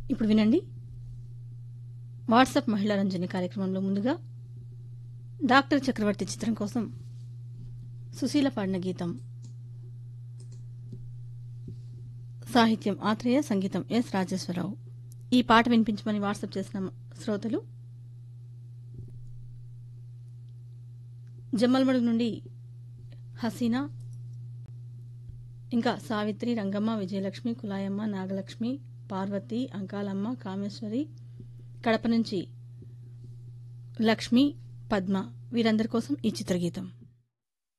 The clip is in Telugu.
ఇప్పుడు వినండి వాట్సాప్ మహిళా రంజని కార్యక్రమంలో ముందుగా డాక్టర్ చక్రవర్తి చిత్రం కోసం సుశీల పాడిన గీతం సాహిత్యం ఆత్రేయ సంగీతం ఎస్ రాజేశ్వరరావు ఈ పాట వినిపించమని వాట్సాప్ చేసిన శ్రోతలు జమ్మలమడుగు నుండి హసీనా ఇంకా సావిత్రి రంగమ్మ విజయలక్ష్మి కులాయమ్మ నాగలక్ష్మి పార్వతి అంకాలమ్మ కామేశ్వరి కడప నుంచి లక్ష్మి పద్మ వీరందరి కోసం ఈ చిత్రగీతం